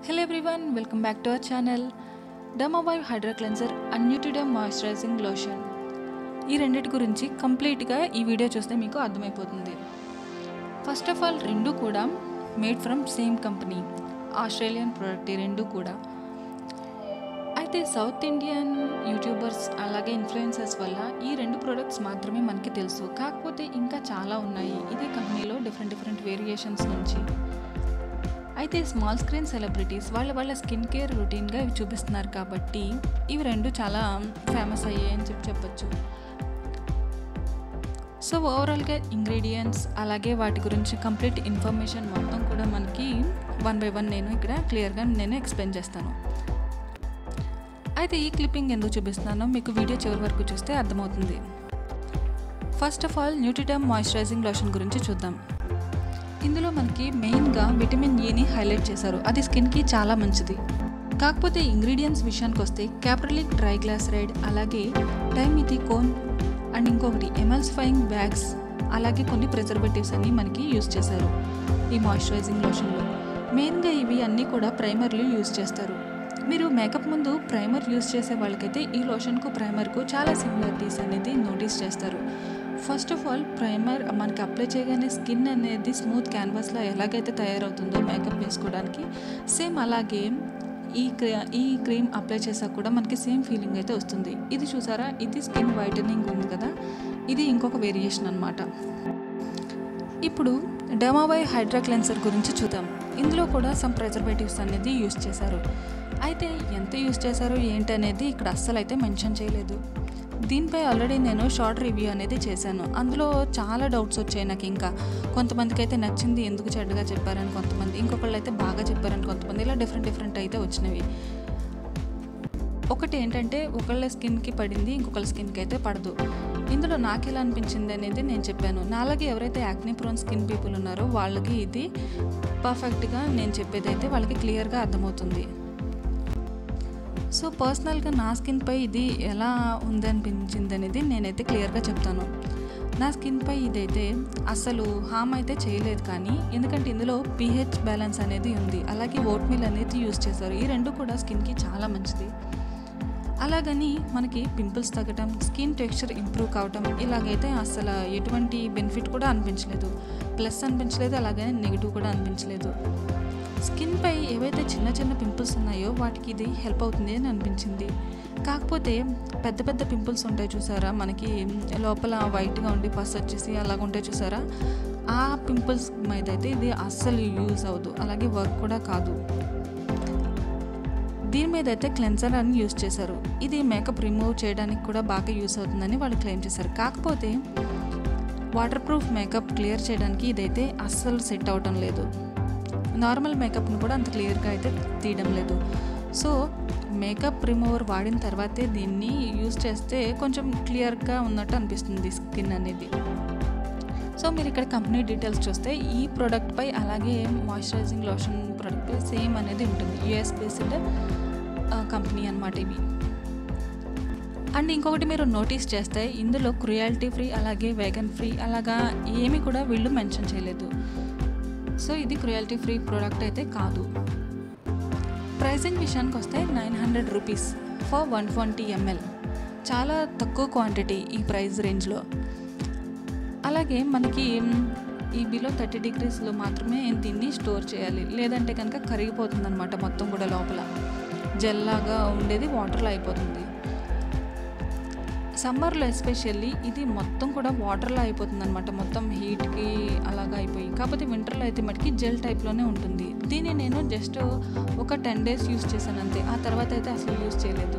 Hello everyone, welcome back to our channel. Dermavive Hydra Cleanser and Nutriderm Moisturizing Lotion. ఈ రెండిటి గురించి కంప్లీట్గా ఈ వీడియో చూస్తే మీకు అర్థమైపోతుంది ఫస్ట్ ఆఫ్ ఆల్ రెండు కూడా made from same company Australian product ఈ రెండు కూడా అయితే సౌత్ ఇండియన్ యూట్యూబర్స్ అలాగే ఇన్ఫ్లుయెన్సర్స్ వల్ల ఈ రెండు ప్రోడక్ట్స్ మాత్రమే మనకి తెలుసు కాకపోతే ఇంకా చాలా ఉన్నాయి ఇదే కంపెనీలో డిఫరెంట్ డిఫరెంట్ వేరియేషన్స్ నుంచి అయితే స్మాల్ స్క్రీన్ సెలబ్రిటీస్ వాళ్ళ వాళ్ళ స్కిన్ కేర్ రొటీన్గా ఇవి చూపిస్తున్నారు కాబట్టి ఇవి రెండు చాలా ఫేమస్ అయ్యాయి అని చెప్పి చెప్పొచ్చు సో ఓవరాల్గా ఇంగ్రీడియంట్స్ అలాగే వాటి గురించి కంప్లీట్ ఇన్ఫర్మేషన్ మొత్తం కూడా మనకి వన్ బై వన్ నేను ఇక్కడ క్లియర్గా నేను ఎక్స్ప్లెయిన్ చేస్తాను అయితే ఈ క్లిప్పింగ్ ఎందుకు చూపిస్తున్నానో మీకు వీడియో చివరి వరకు చూస్తే అర్థమవుతుంది first of all Nutriderm moisturising lotion గురించి చూద్దాం ఇందులో మనకి మెయిన్గా విటమిన్ ఈని హైలైట్ చేశారు అది స్కిన్కి చాలా మంచిది కాకపోతే ఇంగ్రీడియంట్స్ విషయానికి వస్తే క్యాప్రలిక్ డ్రై గ్లాస్ రైడ్ అలాగే టైమిథికోన్ అండ్ ఇంకొకటి ఎమల్సిఫైయింగ్ బ్యాగ్స్ అలాగే కొన్ని ప్రిజర్వేటివ్స్ అన్ని మనకి యూజ్ చేశారు ఈ మాయిశ్చరైజింగ్ లోషన్లో మెయిన్గా ఇవి అన్నీ కూడా ప్రైమర్లు యూజ్ చేస్తారు మీరు మేకప్ ముందు ప్రైమర్ యూజ్ చేసే వాళ్ళకైతే ఈ లోషన్కు ప్రైమర్కు చాలా సిమిలారిటీస్ అనేది నోటీస్ చేస్తారు ఫస్ట్ ఆఫ్ ఆల్ ప్రైమర్ మనకి అప్లై చేయగానే స్కిన్ అనేది స్మూత్ క్యాన్వాస్లో ఎలాగైతే తయారవుతుందో మేకప్ వేసుకోవడానికి సేమ్ అలాగే ఈ క్రీ ఈ క్రీమ్ అప్లై చేసాక కూడా మనకి సేమ్ ఫీలింగ్ అయితే వస్తుంది ఇది చూసారా ఇది స్కిన్ వైటనింగ్ ఉంది కదా ఇది ఇంకొక వేరియేషన్ అనమాట ఇప్పుడు డెమావై హైడ్రా క్లెన్సర్ గురించి చూద్దాం ఇందులో కూడా సమ్ ప్రిజర్వేటివ్స్ అనేది యూస్ చేశారు అయితే ఎంత యూస్ చేశారో ఏంటనేది ఇక్కడ అస్సలు అయితే మెన్షన్ చేయలేదు దీనిపై ఆల్రెడీ నేను షార్ట్ రివ్యూ అనేది చేశాను అందులో చాలా డౌట్స్ వచ్చాయి నాకు ఇంకా కొంతమందికి అయితే నచ్చింది ఎందుకు చెడ్డగా చెప్పారని కొంతమంది ఇంకొకళ్ళు అయితే బాగా చెప్పారని కొంతమంది ఇలా డిఫరెంట్ డిఫరెంట్ అయితే వచ్చినవి ఒకటి ఏంటంటే ఒకళ్ళ స్కిన్కి పడింది ఇంకొకళ్ళ స్కిన్కి అయితే పడదు ఇందులో నాకు ఎలా అనిపించింది అనేది నేను చెప్పాను నాలాగే ఎవరైతే యాక్ని ప్రోన్ స్కిన్ పీపుల్ ఉన్నారో వాళ్ళకి ఇది పర్ఫెక్ట్గా నేను చెప్పేది అయితే వాళ్ళకి క్లియర్గా అర్థమవుతుంది సో పర్సనల్గా నా స్కిన్పై ఇది ఎలా ఉంది అనిపించింది అనేది నేనైతే క్లియర్గా చెప్తాను నా స్కిన్పై ఇదైతే అస్సలు హామ్ అయితే చేయలేదు కానీ ఎందుకంటే ఇందులో పీహెచ్ బ్యాలెన్స్ అనేది ఉంది అలాగే ఓట్ మీల్ అనేది యూజ్ చేశారు ఈ రెండు కూడా స్కిన్కి చాలా మంచిది అలాగని మనకి పింపుల్స్ తగ్గటం స్కిన్ టెక్స్చర్ ఇంప్రూవ్ కావటం ఇలాగైతే అసలు ఎటువంటి బెనిఫిట్ కూడా అనిపించలేదు ప్లస్ అనిపించలేదు అలాగే నెగిటివ్ కూడా అనిపించలేదు స్కిన్పై ఏవైతే చిన్న చిన్న పింపుల్స్ ఉన్నాయో వాటికి ఇది హెల్ప్ అవుతుంది అని అనిపించింది కాకపోతే పెద్ద పెద్ద పింపుల్స్ ఉంటాయి చూసారా మనకి లోపల వైట్గా ఉండి పస్ వచ్చేసి అలాగ ఉంటాయి చూసారా ఆ పింపుల్స్ మీద అయితే ఇది అస్సలు యూజ్ అవ్వదు అలాగే వర్క్ కూడా కాదు దీని మీద అయితే క్లెన్సర్ అని యూజ్ చేశారు ఇది మేకప్ రిమూవ్ చేయడానికి కూడా బాగా యూస్ అవుతుందని వాళ్ళు క్లెయిమ్ చేశారు కాకపోతే వాటర్ ప్రూఫ్ మేకప్ క్లియర్ చేయడానికి ఇదైతే అస్సలు సెట్ అవటం లేదు నార్మల్ మేకప్ను కూడా అంత క్లియర్గా అయితే తీయడం లేదు సో మేకప్ రిమూవర్ వాడిన తర్వాతే దీన్ని యూజ్ చేస్తే కొంచెం క్లియర్గా ఉన్నట్టు అనిపిస్తుంది స్కిన్ అనేది సో మీరు ఇక్కడ కంపెనీ డీటెయిల్స్ చూస్తే ఈ ప్రోడక్ట్పై అలాగే మాయిశ్చరైజింగ్ లోషన్ ప్రోడక్ట్పై సేమ్ అనేది ఉంటుంది యుఎస్ బేస్డ్ కంపెనీ అనమాట ఇవి అండ్ ఇంకొకటి మీరు నోటీస్ చేస్తే ఇందులో క్రుయాలిటీ ఫ్రీ అలాగే వేగన్ ఫ్రీ అలాగా ఏమీ కూడా వీళ్ళు మెన్షన్ చేయలేదు సో ఇది క్రుయాలిటీ ఫ్రీ ప్రోడక్ట్ అయితే కాదు ప్రైసింగ్ విషయానికి వస్తే nine hundred rupees for one twenty ML చాలా తక్కువ క్వాంటిటీ ఈ ప్రైస్ రేంజ్లో అలాగే మనకి ఈ బిలో థర్టీ డిగ్రీస్లో మాత్రమే దీన్ని స్టోర్ చేయాలి లేదంటే కనుక కరిగిపోతుంది అనమాట మొత్తం కూడా లోపల జెల్లాగా ఉండేది వాటర్లో అయిపోతుంది సమ్మర్లో ఎస్పెషల్లీ ఇది మొత్తం కూడా వాటర్లో అయిపోతుంది అనమాట మొత్తం హీట్కి అలాగా అయిపోయి కాకపోతే వింటర్లో అయితే మటుకి జెల్ టైప్లోనే ఉంటుంది దీన్ని నేను జస్ట్ ఒక టెన్ డేస్ యూస్ చేశాను అంతే ఆ తర్వాత అయితే అసలు యూస్ చేయలేదు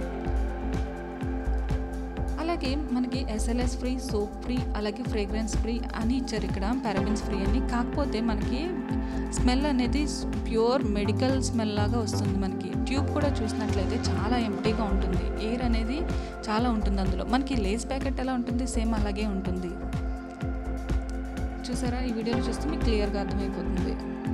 అలాగే మనకి ఎస్ఎల్ఎస్ ఫ్రీ సోప్ ఫ్రీ అలాగే ఫ్రేగ్రెన్స్ ఫ్రీ అని ఇచ్చారు ఇక్కడ పారాబిన్స్ ఫ్రీ అని కాకపోతే మనకి స్మెల్ అనేది ప్యూర్ మెడికల్ స్మెల్ లాగా వస్తుంది మనకి ట్యూబ్ కూడా చూసినట్లయితే చాలా ఎంటీగా ఉంటుంది ఎయిర్ అనేది చాలా ఉంటుంది అందులో మనకి లేస్ ప్యాకెట్ ఎలా ఉంటుంది సేమ్ అలాగే ఉంటుంది చూసారా ఈ వీడియోలో చూస్తే మీకు క్లియర్గా అర్థమైపోతుంది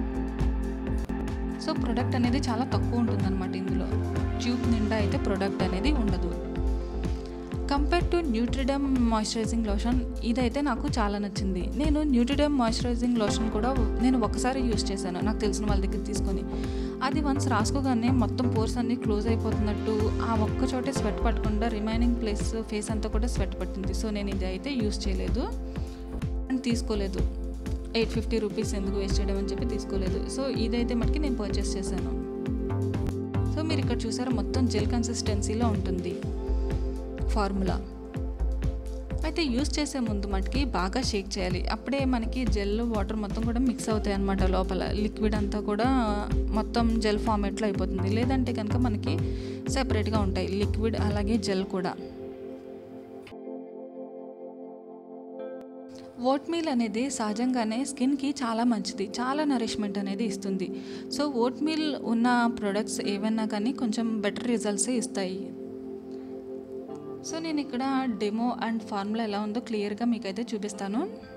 సో ప్రొడక్ట్ అనేది చాలా తక్కువ ఉంటుంది అనమాట ఇందులో ట్యూబ్ నిండా అయితే ప్రొడక్ట్ అనేది ఉండదు compare to Nutriderm moisturising lotion ఇదైతే నాకు చాలా నచ్చింది నేను న్యూట్రిడమ్ మాయిశ్చరైజింగ్ లోషన్ కూడా నేను ఒకసారి యూస్ చేశాను నాకు తెలిసిన వాళ్ళ దగ్గర తీసుకొని అది వన్స్ రాసుకోగానే మొత్తం పోర్స్ అన్నీ క్లోజ్ అయిపోతున్నట్టు ఆ ఒక్క చోటే స్వెట్ పట్టకుండా రిమైనింగ్ ప్లేస్ ఫేస్ అంతా కూడా స్వెట్ పట్టింది సో నేను ఇది అయితే యూస్ చేయలేదు అండ్ తీసుకోలేదు ఎయిట్ ఫిఫ్టీ రూపీస్ ఎందుకు వేస్ట్ చేయడం అని చెప్పి తీసుకోలేదు సో ఇదైతే మటుకి నేను పర్చేస్ చేశాను సో మీరు ఇక్కడ చూసారా మొత్తం జెల్ కన్సిస్టెన్సీలో ఉంటుంది ఫార్ములా అయితే యూస్ చేసే ముందు మటుకి బాగా షేక్ చేయాలి అప్పుడే మనకి జెల్ వాటర్ మొత్తం కూడా మిక్స్ అవుతాయి అన్నమాట లోపల లిక్విడ్ అంతా కూడా మొత్తం జెల్ ఫార్మేట్లో అయిపోతుంది లేదంటే కనుక మనకి సెపరేట్గా ఉంటాయి లిక్విడ్ అలాగే జెల్ కూడా ఓట్ మీల్ అనేది సహజంగానే స్కిన్కి చాలా మంచిది చాలా నరిష్మెంట్ అనేది ఇస్తుంది సో ఓట్ మీల్ ఉన్న ప్రొడక్ట్స్ ఏవైనా కానీ కొంచెం బెటర్ రిజల్ట్సే ఇస్తాయి సో నేను ఇక్కడ డెమో అండ్ ఫార్ములా ఎలా ఉందో క్లియర్గా మీకైతే చూపిస్తాను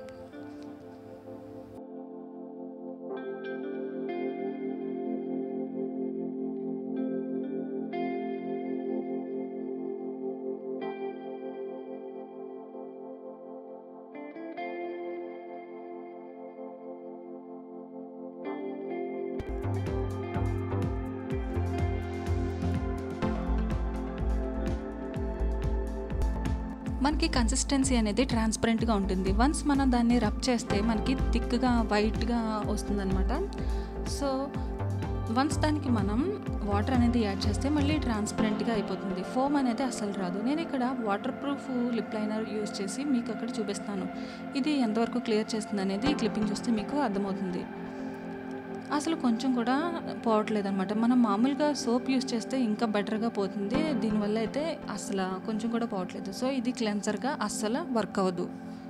మనకి కన్సిస్టెన్సీ అనేది ట్రాన్స్పరెంట్గా ఉంటుంది వన్స్ మనం దాన్ని రబ్ చేస్తే మనకి థిక్గా వైట్గా వస్తుందన్నమాట సో వన్స్ దానికి మనం వాటర్ అనేది యాడ్ చేస్తే మళ్ళీ ట్రాన్స్పరెంట్గా అయిపోతుంది ఫోమ్ అనేది అస్సలు రాదు నేను ఇక్కడ waterproof lip liner use చేసి మీకు అక్కడ చూపిస్తాను ఇది ఎంతవరకు క్లియర్ చేస్తుంది అనేది ఈ క్లిప్పింగ్ చూస్తే మీకు అర్థమవుతుంది అసలు కొంచెం కూడా పోవట్లేదు అనమాట మనం మామూలుగా సోప్ యూస్ చేస్తే ఇంకా బెటర్గా పోతుంది దీనివల్ల అయితే అసలు కొంచెం కూడా పోవట్లేదు సో ఇది క్లెన్సర్గా అస్సలు వర్క్ అవ్వదు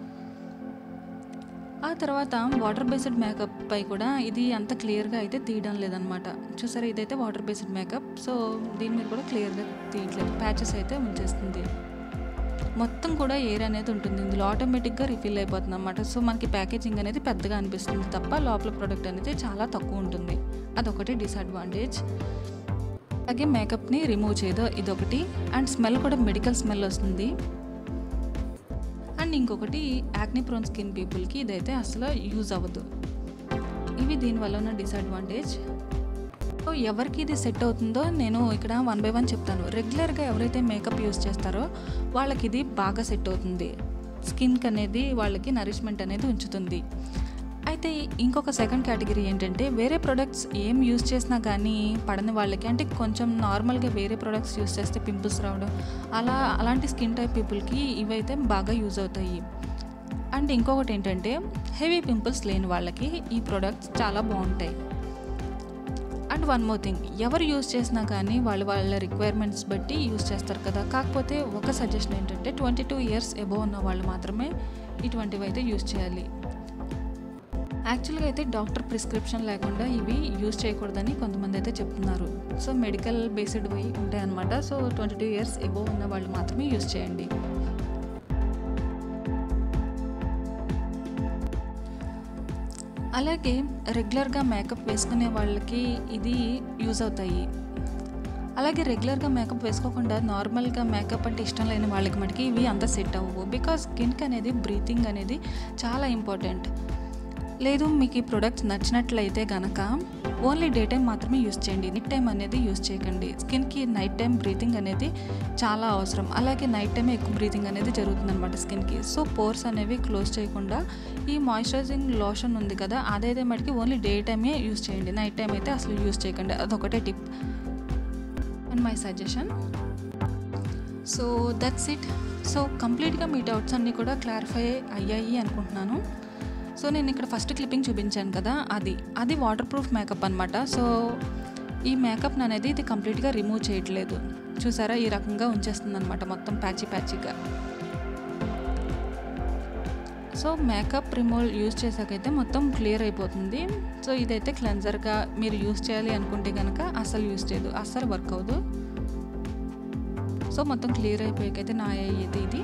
ఆ తర్వాత వాటర్ బేస్డ్ మేకప్ పై కూడా ఇది అంత క్లియర్గా అయితే తీయడం లేదనమాట చూసారా ఇదైతే వాటర్ బేస్డ్ మేకప్ సో దీని మీద కూడా క్లియర్గా తీయట్లేదు ప్యాచెస్ అయితే ఉంచేస్తుంది మొత్తం కూడా ఎయిర్ అనేది ఉంటుంది ఇందులో ఆటోమేటిక్గా రిఫిల్ అయిపోతుంది అనమాట సో మనకి ప్యాకేజింగ్ అనేది పెద్దగా అనిపిస్తుంది తప్ప లోపల ప్రోడక్ట్ అనేది చాలా తక్కువ ఉంటుంది అదొకటి డిసడ్వాంటేజ్ అలాగే మేకప్ని రిమూవ్ చేయదు ఇదొకటి అండ్ స్మెల్ కూడా మెడికల్ స్మెల్ వస్తుంది అండ్ ఇంకొకటి యాక్ని ప్రోన్ స్కిన్ పీపుల్కి ఇదైతే అసలు యూజ్ అవ్వదు ఇవి దీనివల్ల ఉన్న డిసడ్వాంటేజ్ సో ఎవరికి ఇది సెట్ అవుతుందో నేను ఇక్కడ వన్ బై వన్ చెప్తాను రెగ్యులర్గా ఎవరైతే మేకప్ యూస్ చేస్తారో వాళ్ళకి ఇది బాగా సెట్ అవుతుంది స్కిన్కి అనేది వాళ్ళకి నరిష్మెంట్ అనేది ఉంచుతుంది అయితే ఇంకొక సెకండ్ కేటగిరీ ఏంటంటే వేరే ప్రొడక్ట్స్ ఏం యూస్ చేసినా కానీ పడని వాళ్ళకి అంటే కొంచెం నార్మల్గా వేరే ప్రొడక్ట్స్ యూస్ చేస్తే పింపుల్స్ రావడం అలా అలాంటి స్కిన్ టైప్ పీపుల్కి ఇవైతే బాగా యూజ్ అవుతాయి అండ్ ఇంకొకటి ఏంటంటే హెవీ పింపుల్స్ లేని వాళ్ళకి ఈ ప్రొడక్ట్స్ చాలా బాగుంటాయి అండ్ వన్ మోర్ థింగ్ ఎవరు యూస్ చేసినా కానీ వాళ్ళు వాళ్ళ రిక్వైర్మెంట్స్ బట్టి యూస్ చేస్తారు కదా కాకపోతే ఒక సజెషన్ ఏంటంటే ట్వంటీ టూ ఇయర్స్ ఎబో ఉన్న వాళ్ళు మాత్రమే ఇటువంటివి అయితే యూస్ చేయాలి యాక్చువల్గా అయితే డాక్టర్ ప్రిస్క్రిప్షన్ లేకుండా ఇవి యూస్ చేయకూడదని కొంతమంది అయితే చెప్తున్నారు సో మెడికల్ బేస్డ్ పోయి ఉంటాయన్నమాట so twenty two years above ఉన్న వాళ్ళు మాత్రమే యూస్ చేయండి అలాగే రెగ్యులర్గా మేకప్ వేసుకునే వాళ్ళకి ఇది యూజ్ అవుతాయి అలాగే రెగ్యులర్గా మేకప్ వేసుకోకుండా నార్మల్గా మేకప్ అంటే ఇష్టం లేని వాళ్ళకి మటుకి ఇవి అంత సెట్ అవ్వవు బికాస్ స్కిన్కి అనేది బ్రీతింగ్ అనేది చాలా ఇంపార్టెంట్ లేదు మీకు ఈ ప్రొడక్ట్స్ నచ్చినట్లయితే గనక ఓన్లీ డే టైం మాత్రమే యూస్ చేయండి నైట్ టైం అనేది యూస్ చేయకండి స్కిన్కి నైట్ టైం బ్రీతింగ్ అనేది చాలా అవసరం అలాగే నైట్ టైం ఎక్కువ బ్రీతింగ్ అనేది జరుగుతుంది అనమాట స్కిన్కి సో పోర్స్ అనేవి క్లోజ్ చేయకుండా ఈ మాయిశ్చరైజింగ్ లోషన్ ఉంది కదా అదైతే మటుకి ఓన్లీ డే టైమే యూస్ చేయండి నైట్ టైం అయితే అసలు యూస్ చేయకండి అదొకటే tip and my suggestion so that's it so కంప్లీట్గా మీ డౌట్స్ అన్నీ కూడా క్లారిఫై అయ్యాయి అనుకుంటున్నాను సో నేను ఇక్కడ ఫస్ట్ క్లిప్పింగ్ చూపించాను కదా అది అది వాటర్ ప్రూఫ్ మేకప్ అనమాట సో ఈ మేకప్ అనేది ఇది కంప్లీట్గా రిమూవ్ చేయట్లేదు చూసారా ఈ రకంగా ఉంచేస్తుంది అనమాట మొత్తం ప్యాచీ ప్యాచీగా సో మేకప్ రిమూవల్ యూజ్ చేసాకైతే మొత్తం క్లియర్ అయిపోతుంది సో ఇదైతే క్లెన్జర్గా మీరు యూజ్ చేయాలి అనుకుంటే కనుక అస్సలు యూజ్ చేయదు అస్సలు వర్క్ అవ్వదు సో మొత్తం క్లియర్ అయిపోయాకైతే నా అయ్యేది ఇది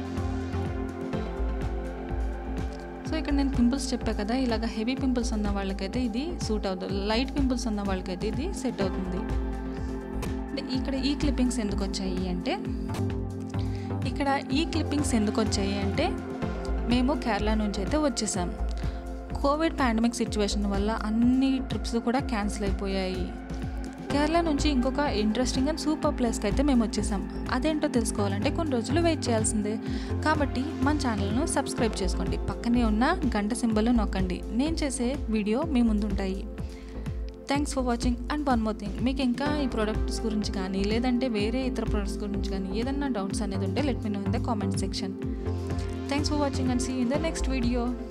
సో ఇక్కడ నేను పింపుల్స్ చెప్పా కదా ఇలాగ హెవీ పింపుల్స్ ఉన్న వాళ్ళకైతే ఇది సూట్ అవుతుంది లైట్ పింపుల్స్ ఉన్న వాళ్ళకైతే ఇది సెట్ అవుతుంది అంటే ఇక్కడ ఈ క్లిప్పింగ్స్ ఎందుకు వచ్చాయి అంటే ఇక్కడ ఈ క్లిప్పింగ్స్ ఎందుకు వచ్చాయి అంటే మేము కేరళ నుంచి అయితే వచ్చేసాం కోవిడ్ పాండమిక్ సిచ్యువేషన్ వల్ల అన్ని ట్రిప్స్ కూడా క్యాన్సిల్ అయిపోయాయి కేరళ నుంచి ఇంకొక ఇంట్రెస్టింగ్ అండ్ సూపర్ ప్లేస్కి అయితే మేము వచ్చేసాం అదేంటో తెలుసుకోవాలంటే కొన్ని రోజులు వెయిట్ చేయాల్సిందే కాబట్టి మన ఛానల్ను సబ్స్క్రైబ్ చేసుకోండి పక్కనే ఉన్న గంట సింబల్ నొక్కండి నేను చేసే వీడియో మీ ముందుంటాయి thanks for watching and one more thing మీకు ఇంకా ఈ ప్రోడక్ట్స్ గురించి కానీ లేదంటే వేరే ఇతర ప్రొడక్ట్స్ గురించి కానీ ఏదన్నా డౌట్స్ అనేది ఉంటే let me know in the comment section thanks for watching and see in the next video